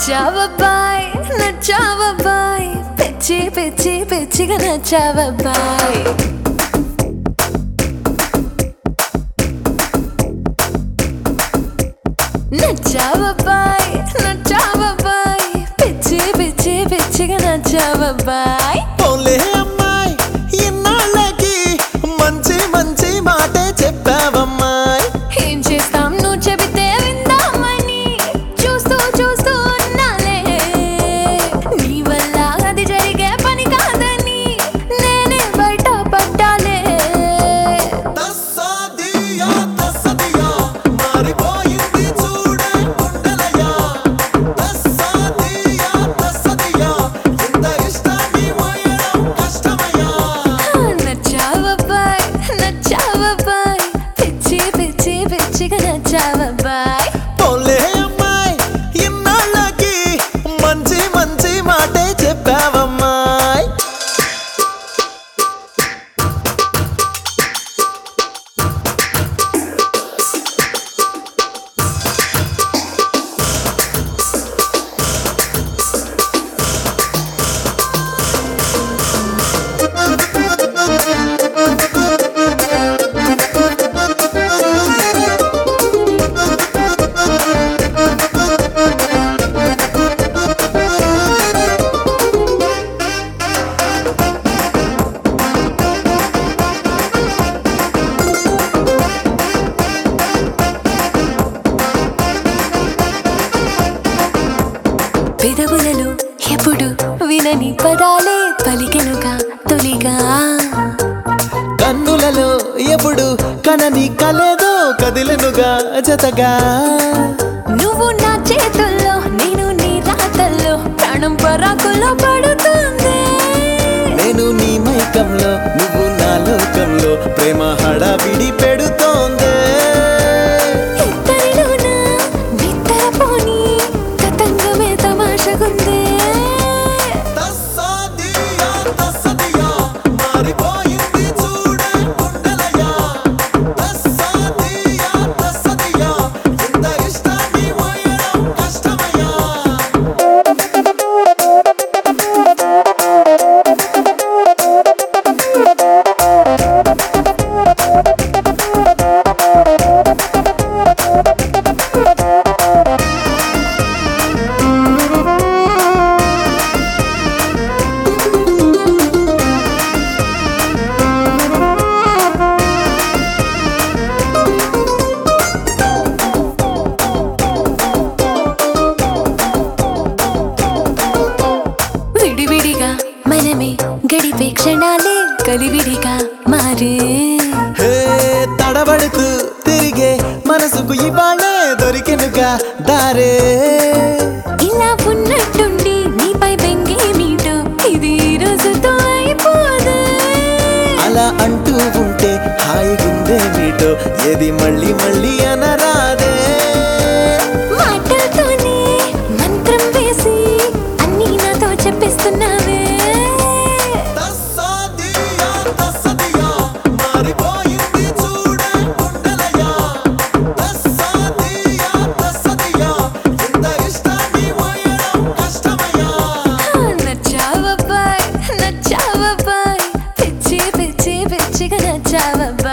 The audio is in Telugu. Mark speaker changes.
Speaker 1: నచ్చావబ్బాయ్ నచ్చావబ్బాయ్ పిచ్చి పిచ్చి పిచ్చిగా నచ్చావబ్బాయ్ నచ్చావబ్బాయ్ నచ్చావబ్బాయ్ పిచ్చి పిచ్చి పిచ్చిగా నచ్చావబ్బాయ్
Speaker 2: పోలే అమ్మాయి ఇన్నాళ్ళకి మంచి మంచి మాటే చెప్పావమ్మాయి
Speaker 1: ఏం చేస్తాం నువ్వు చెబితే విందామని చూస్తూ చూస్తూ ఉన్నాలే నీ వల్ల అది జరిగే పని కాదని నేనే బయట పట్టాలే
Speaker 2: తస్సాదియా తస్సదియా మారిపోయింది చూడే గుండెలయ్యా తస్సాదియా తస్సదియా ఇంత ఇష్టాన్ని మోయడం కష్టమయ్యా
Speaker 1: నచ్చావబ్బాయ్ నచ్చావబ్బాయ్ పిచ్చి పిచ్చి పిచ్చిగా నచ్చావబ్బాయ్
Speaker 2: పోలే అమ్మాయి ఇన్నాళ్ళకి మంచి మంచి మాటే చెప్పావమ్మాయి
Speaker 1: పెదవులలో ఎప్పుడు వినని పదాలే పలికెనుగా తొలిగా
Speaker 2: కన్నులలో ఎప్పుడు కనని కలేదో కదిలెనుగా జతగా
Speaker 1: నువ్వు నా చేతుల్లో నేను నీ రాతల్లో ప్రాణం పరాకుల్లో పడుతుంది
Speaker 2: నేను నీ మైకంలో నువ్వు నా లోకంలో ప్రేమ హడావిడి పెడుతోందే
Speaker 1: ఇద్దరిలోన నిద్రపోని తతంగమే తమాషగుందే
Speaker 2: తస్సాదియా తస్సదియా మారిపోయింది చూడే గుండెలయ్యా తస్సాదియా తస్సదియా ఇంత ఇష్టాన్ని మోయడం కష్టమయ్యా
Speaker 1: విడివిడిగా మనమే గడిపే క్షణాలే కలివిడిగా మారే
Speaker 2: హే తడబడుతూ తిరిగే మనసుకు ఇవాళే దొరికెనుగా దారే
Speaker 1: ఇలా ఉన్నట్టుండి నీపై బెంగేమిటో ఇది ఈ రోజుతో అయిపోదే
Speaker 2: అలా అంటూ ఉంటే హాయిగుందే మీటో ఏది మళ్ళీ మళ్ళీ అనరాదే
Speaker 1: మాటలతోనే మంత్రం వేసి అన్నీ నాతో చెప్పిస్తున్నావే
Speaker 2: తస్సాదియా తస్సదియా మారిపోయింది చూడే గుండెలయ్యా తస్సాదియా తస్సదియా ఇంత ఇష్టాన్ని మోయడం కష్టమయ్యా
Speaker 1: నచ్చావబ్బాయ్ నచ్చావబ్బాయ్ పిచ్చి పిచ్చి పిచ్చిగా నచ్చావబ్బాయ్